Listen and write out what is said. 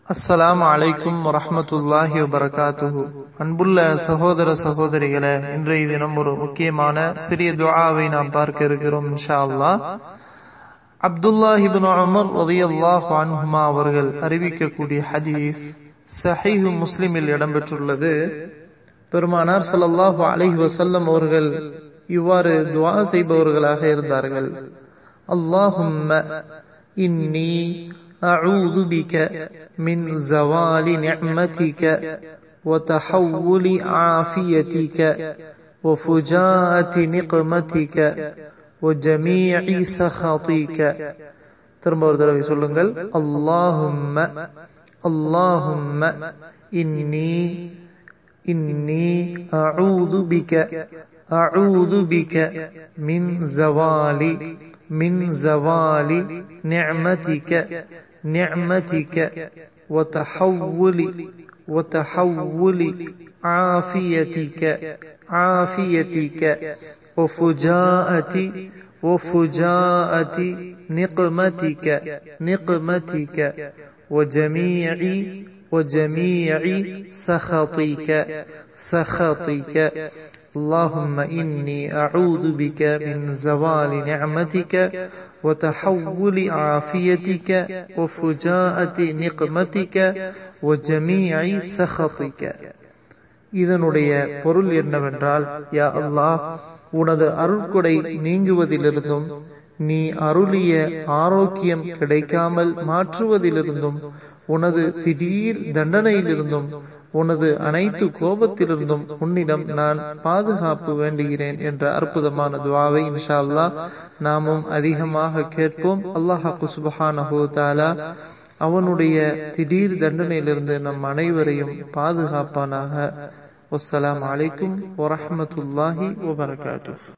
அஸ்ஸலாமு அலைக்கும் வரஹ்மத்துல்லாஹி வபரகாத்துஹு அன்புள்ள சகோதர சகோதரிகளே இன்றைய தினம் ஒரு முக்கியமான சிறிய துஆவை நாம் பார்க்க இருக்கிறோம் இன்ஷா அல்லாஹ் அப்துல்லாஹ் இப்னு உமர் ரலியல்லாஹு அன்ஹுமா அவர்கள் அறிவிக்கக்கூடிய ஹதீஸ் சஹீஹ் முஸ்லிமில் இடம்பெற்றுள்ளது பெருமானார் ஸல்லல்லாஹு அலைஹி வஸல்லம் அவர்கள் இவ்வாறு துஆ செய்பவர்களாக இருந்தார்கள் அல்லாஹும்ம இன்னி أعوذ بك من زوال نعمتك وتحول عافيتك وفجاءة نقمتك وجميع سخطك திரும்ப ஒரு தடவை சொல்லுங்கள் அல்லாஹும்ம அல்லாஹும்ம இன்னி இன்னி அஊது பிக அஊது பிக மின் ஜவாலி மின் ஜவாலி நிஅமதிக نعمتك وتحول وتحول عافيتك عافيتك وفجاءة وفجاءة نقمتك نقمتك وجميع وجميع سخطك سخطك اللهم إني أعوذ بك من زوال نعمتك وتحول عافيتك وفجاءة نقمتك وجميع سخطك இதனுடைய பொருள் என்னவென்றால் யா அல்லாஹ் உனது அருள்கொடை நீங்குவதிலிருந்தும் நீ அருளிய ஆரோக்கியம் கிடைக்காமல் மாற்றுவதிலிருந்தும் உனது திடீர் தண்டனையிலிருந்தும் உனது அனைத்து கோபத்திலிருந்தும் உன்னிடம் நான் பாதுகாப்பு வேண்டுகிறேன் என்ற அற்புதமான துவாவை இன்ஷா அல்லா நாமும் அதிகமாக கேட்போம் அல்லாஹாக்கு சுபஹானஹோ தாலா அவனுடைய திடீர் தண்டனையிலிருந்து நம் அனைவரையும் பாதுகாப்பானாக வஸ்ஸலாம் அலைக்கும் வரஹமத்துல்லாஹி வபரகாத்து